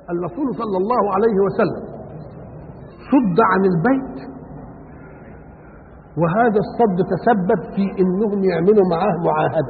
الرسول صلى الله عليه وسلم صد عن البيت وهذا الصد تسبب في انهم يعملوا معاه معاهده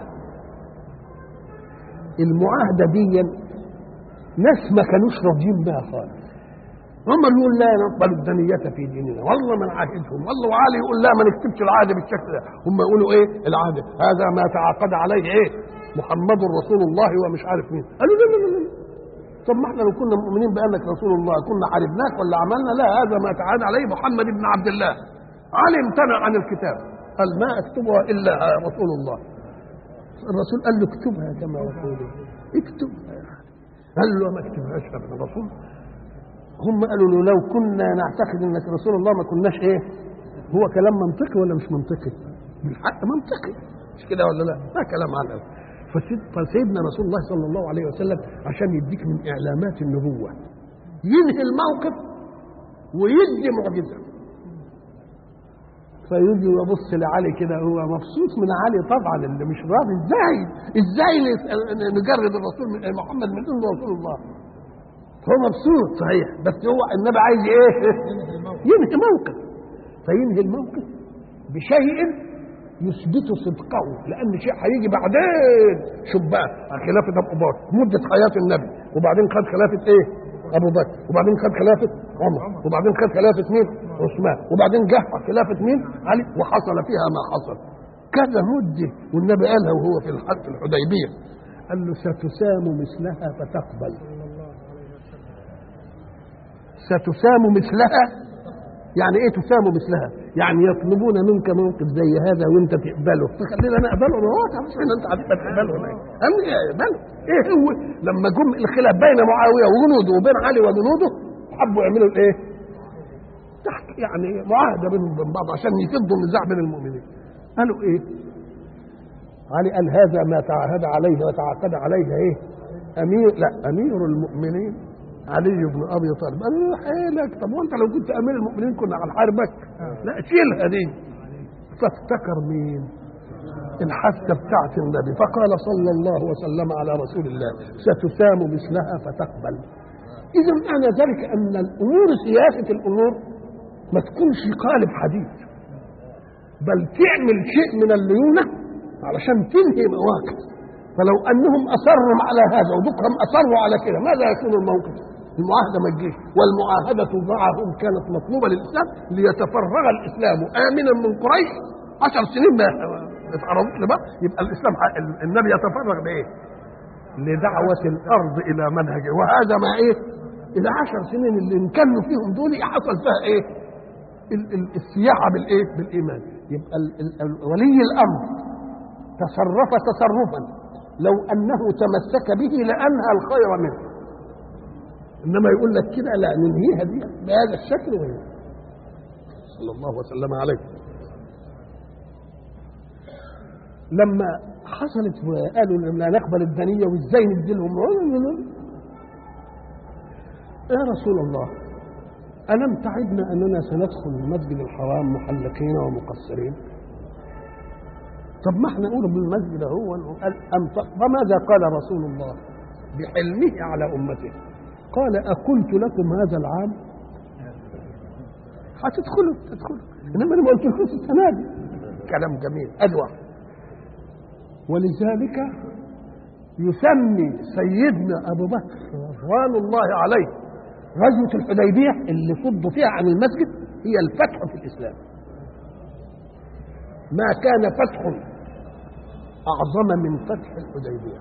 المعاهده دي ناس ما كانوش راضيين بها خالص هم يقول لا نقبل الدنية في ديننا والله ما نعاهدهم والله وعلي يقول لا ما نكتبش العهد بالشكل ده هم يقولوا ايه العهد هذا ما تعاقد عليه ايه محمد رسول الله ومش عارف مين قالوا لا لا لا, لا. طب ما احنا لو كنا مؤمنين بانك رسول الله كنا حاربناك ولا عملنا لا هذا ما تعاد عليه محمد بن عبد الله علي امتنع عن الكتاب قال ما اكتبها الا رسول الله الرسول قال له اكتبها كما يقول اكتبها قال له ما اكتبهاش ابدا رسول هم قالوا له لو كنا نعتقد انك رسول الله ما كناش ايه هو كلام منطقي ولا مش منطقي بالحق منطقي مش كده ولا لا ما كلام على فسيدنا رسول الله صلى الله عليه وسلم عشان يديك من اعلامات النبوه ينهي الموقف ويدي معجزه فيجي يبص لعلي كده هو مبسوط من علي طبعا اللي مش راضي ازاي ازاي نجرد الرسول من محمد من انه رسول الله هو مبسوط صحيح بس هو النبي عايز ايه ينهي موقف فينهي الموقف بشيء يثبت صدقه لان شيء هيجي بعدين شوف بقى خلافه ابو بكر مده حياه النبي وبعدين خد خلافه ايه ابو بكر وبعدين خد خلافه عمر وبعدين خد خلافه مين عثمان وبعدين جه خلافه مين علي وحصل فيها ما حصل كذا مده والنبي قالها وهو في الحج الحديبيه قال له ستسام مثلها فتقبل ستسام مثلها يعني ايه تسام مثلها يعني يطلبون منك موقف زي هذا وانت تقبله فخلينا انا اقبله انا هو تعرفش ان انت هتبقى تقبله قال لي اقبله ايه هو لما جم الخلاف بين معاويه وجنوده وبين علي وجنوده حبوا يعملوا الايه تحت يعني معاهده بينهم وبين بعض عشان يفضوا النزاع بين المؤمنين قالوا ايه علي قال هذا ما تعاهد عليه وتعاقد عليه ايه امير لا امير المؤمنين علي بن ابي طالب قال له حيلك طب وانت لو كنت امير المؤمنين كنا هنحاربك لا شيلها دي فافتكر مين الحثة بتاعت النبي فقال صلى الله وسلم على رسول الله ستسام مثلها فتقبل إذا معنى ذلك أن الأمور سياسة الأمور ما تكونش قالب حديث بل تعمل شيء من الليونة علشان تنهي مواقف فلو أنهم أصروا على هذا وبكرة أصروا على كده ماذا يكون الموقف؟ المعاهدة ما تجيش والمعاهدة معهم كانت مطلوبة للإسلام ليتفرغ الإسلام آمنا من قريش عشر سنين ما اتعرضت بقى يبقى الإسلام النبي يتفرغ بإيه؟ لدعوة الأرض إلى منهجه وهذا ما إيه؟ إلى عشر سنين اللي نكلوا فيهم دول حصل فيها إيه؟ السياحة بالإيه؟ بالإيمان يبقى ولي الأمر تصرف تصرفا لو أنه تمسك به لأنهى الخير منه انما يقول لك كده لا ننهيها دي بهذا الشكل وهي صلى الله وسلم عليه لما حصلت وقالوا لا نقبل الدنية وازاي ندي لهم يا رسول الله ألم تعدنا أننا سندخل المسجد الحرام محلقين ومقصرين طب ما احنا نقول بالمسجد هو وماذا قال رسول الله بحلمه على أمته قال أقلت لكم هذا العام هتدخلوا تدخلوا انما انا ما قلتلكوش السنه دي كلام جميل ادوى ولذلك يسمي سيدنا ابو بكر رضوان الله عليه غزوه الحديبيه اللي صدوا فيها عن المسجد هي الفتح في الاسلام ما كان فتح اعظم من فتح الحديبيه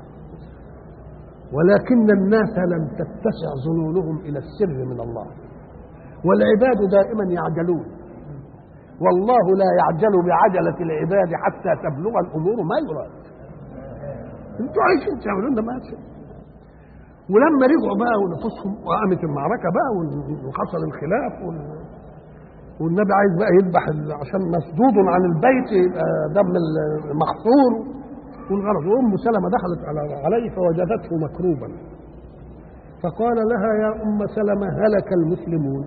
ولكن الناس لم تتسع ظنونهم الى السر من الله والعباد دائما يعجلون والله لا يعجل بعجلة العباد حتى تبلغ الأمور ما يراد انتوا عايشين تعملون ده ما يصير ولما رجعوا بقى ونفوسهم وقامت المعركة بقى وحصل الخلاف وال... والنبي عايز بقى يذبح عشان مسدود عن البيت يبقى دم المحصور والغرض وام سلمه دخلت على عليه فوجدته مكروبا فقال لها يا ام سلمه هلك المسلمون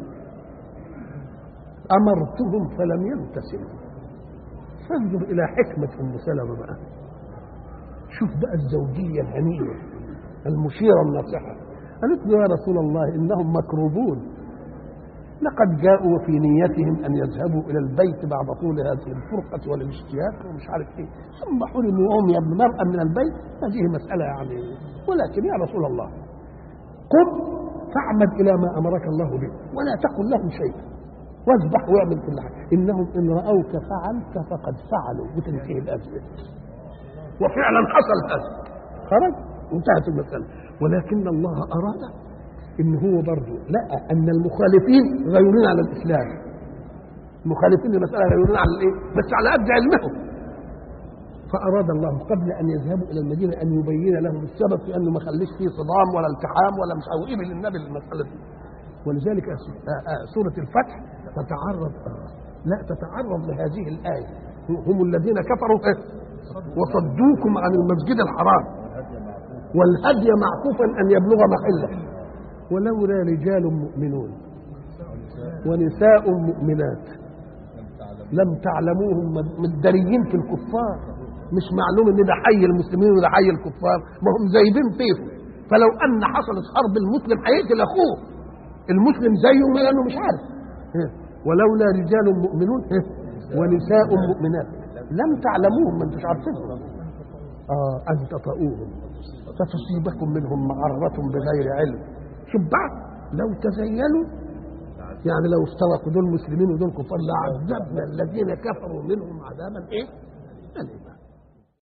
امرتهم فلم يمتثلوا فانظر الى حكمه ام سلمه بقى شوف بقى الزوجيه الهنيه المشيره الناصحه قالت له يا رسول الله انهم مكروبون لقد جاءوا في نيتهم ان يذهبوا الى البيت بعد طول هذه الفرقه والاشتياق ومش عارف ايه ثم حرموا هم يا ابن مرأة من البيت هذه مسألة يعني ولكن يا رسول الله قم فاعمد الى ما امرك الله به ولا تقل لهم شيء واذبح واعمل كل حاجه انهم ان راوك فعلت فقد فعلوا وتنتهي الازمه وفعلا حصل هذا خرج وانتهت المساله ولكن الله اراد ان هو برضه لقى ان المخالفين غيرين على الاسلام المخالفين للمساله غيرين على الايه بس على قد علمهم فاراد الله قبل ان يذهبوا الى المدينه ان يبين لهم السبب في انه ما خليش فيه صدام ولا التحام ولا مش عارف ايه للنبي للمساله دي ولذلك أس- آه، آه، سوره الفتح تتعرض آه، لا تتعرض لهذه الايه هم الذين كفروا إيه؟ وصدوكم عن المسجد الحرام والهدي معكوفا ان يبلغ محله ولولا رجال مؤمنون ونساء مؤمنات لم تعلموهم مداريين في الكفار مش معلوم ان ده حي المسلمين وده حي الكفار ما هم زايدين فيه فلو ان حصلت حرب المسلم هيقتل اخوه المسلم زيه لانه مش عارف ها. ولولا رجال مؤمنون ها. ونساء مؤمنات لم تعلموهم ما انتش عارفينهم اه ان تطؤوهم فتصيبكم منهم معرة بغير علم شوف بقى لو تزينوا يعني لو افترقوا دول مسلمين ودول كفار لعذبنا الذين كفروا منهم عذابا ايه؟ أليما